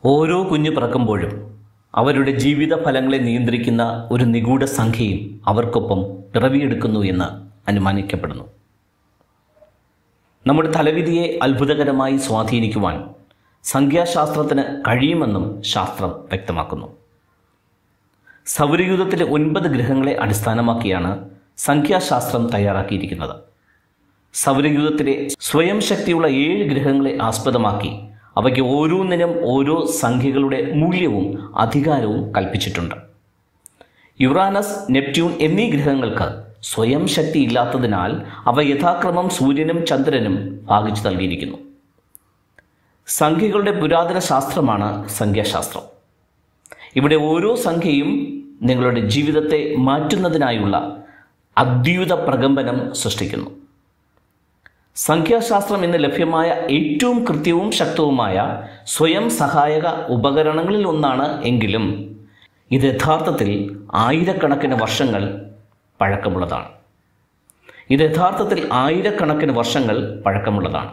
ഓരോ കുഞ്ഞു പിറക്കുമ്പോഴും അവരുടെ ജീവിത ഫലങ്ങളെ നിയന്ത്രിക്കുന്ന ഒരു നിഗൂഢ സംഖ്യയും അവർക്കൊപ്പം പിറവിയെടുക്കുന്നു എന്ന് അനുമാനിക്കപ്പെടുന്നു നമ്മുടെ തലവിധിയെ അത്ഭുതകരമായി സ്വാധീനിക്കുവാൻ സംഖ്യാശാസ്ത്രത്തിന് കഴിയുമെന്നും ശാസ്ത്രം വ്യക്തമാക്കുന്നു സൗരയൂഥത്തിലെ ഒൻപത് ഗ്രഹങ്ങളെ അടിസ്ഥാനമാക്കിയാണ് സംഖ്യാശാസ്ത്രം തയ്യാറാക്കിയിരിക്കുന്നത് സൗരയൂഥത്തിലെ സ്വയം ശക്തിയുള്ള ഏഴ് ഗ്രഹങ്ങളെ ആസ്പദമാക്കി അവയ്ക്ക് ഓരോന്നിനും ഓരോ സംഖ്യകളുടെ മൂല്യവും അധികാരവും കൽപ്പിച്ചിട്ടുണ്ട് യുറാനസ് നെപ്റ്റ്യൂൺ എന്നീ ഗ്രഹങ്ങൾക്ക് സ്വയം ശക്തി ഇല്ലാത്തതിനാൽ അവ യഥാക്രമം സൂര്യനും ചന്ദ്രനും ഭാഗിച്ചു നൽകിയിരിക്കുന്നു സംഖ്യകളുടെ പുരാതന ശാസ്ത്രമാണ് സംഖ്യാശാസ്ത്രം ഇവിടെ ഓരോ സംഖ്യയും നിങ്ങളുടെ ജീവിതത്തെ മാറ്റുന്നതിനായുള്ള അദ്വൈത പ്രകമ്പനം സൃഷ്ടിക്കുന്നു സംഖ്യാശാസ്ത്രം ഇന്ന് ലഭ്യമായ ഏറ്റവും കൃത്യവും ശക്തവുമായ സ്വയം സഹായക ഉപകരണങ്ങളിൽ ഒന്നാണ് എങ്കിലും ഇത് യഥാർത്ഥത്തിൽ ആയിരക്കണക്കിന് വർഷങ്ങൾ പഴക്കമുള്ളതാണ് ഇത് യഥാർത്ഥത്തിൽ ആയിരക്കണക്കിന് വർഷങ്ങൾ പഴക്കമുള്ളതാണ്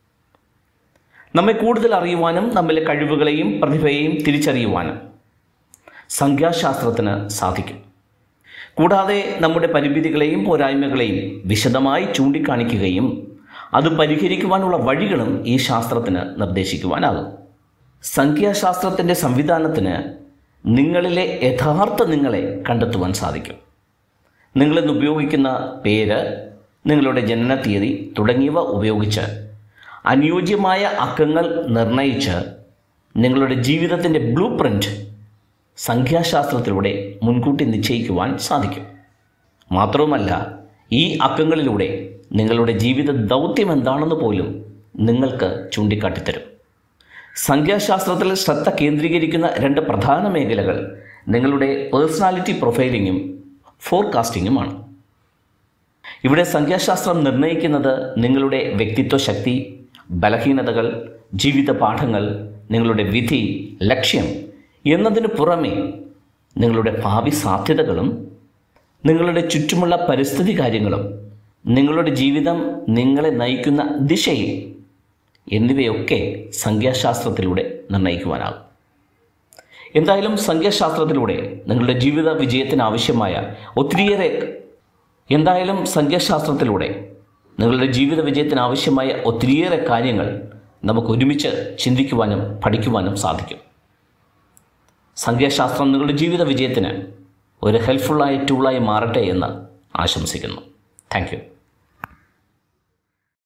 നമ്മെ കൂടുതൽ അറിയുവാനും നമ്മിലെ കഴിവുകളെയും പ്രതിഭയെയും തിരിച്ചറിയുവാനും സംഖ്യാശാസ്ത്രത്തിന് സാധിക്കും കൂടാതെ നമ്മുടെ പരിമിതികളെയും പോരായ്മകളെയും വിശദമായി ചൂണ്ടിക്കാണിക്കുകയും അത് പരിഹരിക്കുവാനുള്ള വഴികളും ഈ ശാസ്ത്രത്തിന് നിർദ്ദേശിക്കുവാനാകും സംഖ്യാശാസ്ത്രത്തിൻ്റെ സംവിധാനത്തിന് നിങ്ങളിലെ യഥാർത്ഥ നിങ്ങളെ കണ്ടെത്തുവാൻ സാധിക്കും നിങ്ങളിന്ന് ഉപയോഗിക്കുന്ന പേര് നിങ്ങളുടെ ജനന തീയതി തുടങ്ങിയവ ഉപയോഗിച്ച് അനുയോജ്യമായ അക്കങ്ങൾ നിർണയിച്ച് നിങ്ങളുടെ ജീവിതത്തിൻ്റെ ബ്ലൂ പ്രിൻ്റ് സംഖ്യാശാസ്ത്രത്തിലൂടെ മുൻകൂട്ടി നിശ്ചയിക്കുവാൻ സാധിക്കും മാത്രവുമല്ല ഈ അക്കങ്ങളിലൂടെ നിങ്ങളുടെ ജീവിത ദൗത്യം എന്താണെന്ന് പോലും നിങ്ങൾക്ക് ചൂണ്ടിക്കാട്ടിത്തരും സംഖ്യാശാസ്ത്രത്തിൽ ശ്രദ്ധ കേന്ദ്രീകരിക്കുന്ന രണ്ട് പ്രധാന മേഖലകൾ നിങ്ങളുടെ പേഴ്സണാലിറ്റി പ്രൊഫൈലിങ്ങും ഫോർകാസ്റ്റിങ്ങുമാണ് ഇവിടെ സംഖ്യാശാസ്ത്രം നിർണ്ണയിക്കുന്നത് നിങ്ങളുടെ വ്യക്തിത്വ ശക്തി ബലഹീനതകൾ ജീവിത പാഠങ്ങൾ നിങ്ങളുടെ വിധി ലക്ഷ്യം എന്നതിന് പുറമെ നിങ്ങളുടെ ഭാവി സാധ്യതകളും നിങ്ങളുടെ ചുറ്റുമുള്ള പരിസ്ഥിതി കാര്യങ്ങളും നിങ്ങളുടെ ജീവിതം നിങ്ങളെ നയിക്കുന്ന ദിശയും എന്നിവയൊക്കെ സംഖ്യാശാസ്ത്രത്തിലൂടെ നിർണ്ണയിക്കുവാനാകും എന്തായാലും സംഖ്യാശാസ്ത്രത്തിലൂടെ നിങ്ങളുടെ ജീവിത വിജയത്തിന് ആവശ്യമായ ഒത്തിരിയേറെ എന്തായാലും സംഖ്യാശാസ്ത്രത്തിലൂടെ നിങ്ങളുടെ ജീവിത വിജയത്തിന് ആവശ്യമായ ഒത്തിരിയേറെ കാര്യങ്ങൾ നമുക്ക് ഒരുമിച്ച് ചിന്തിക്കുവാനും പഠിക്കുവാനും സാധിക്കും സംഖ്യാശാസ്ത്രം നിങ്ങളുടെ ജീവിത വിജയത്തിന് ഒരു ഹെൽപ്ഫുള്ളായ ടൂളായി മാറട്ടെ എന്ന് ആശംസിക്കുന്നു താങ്ക് യു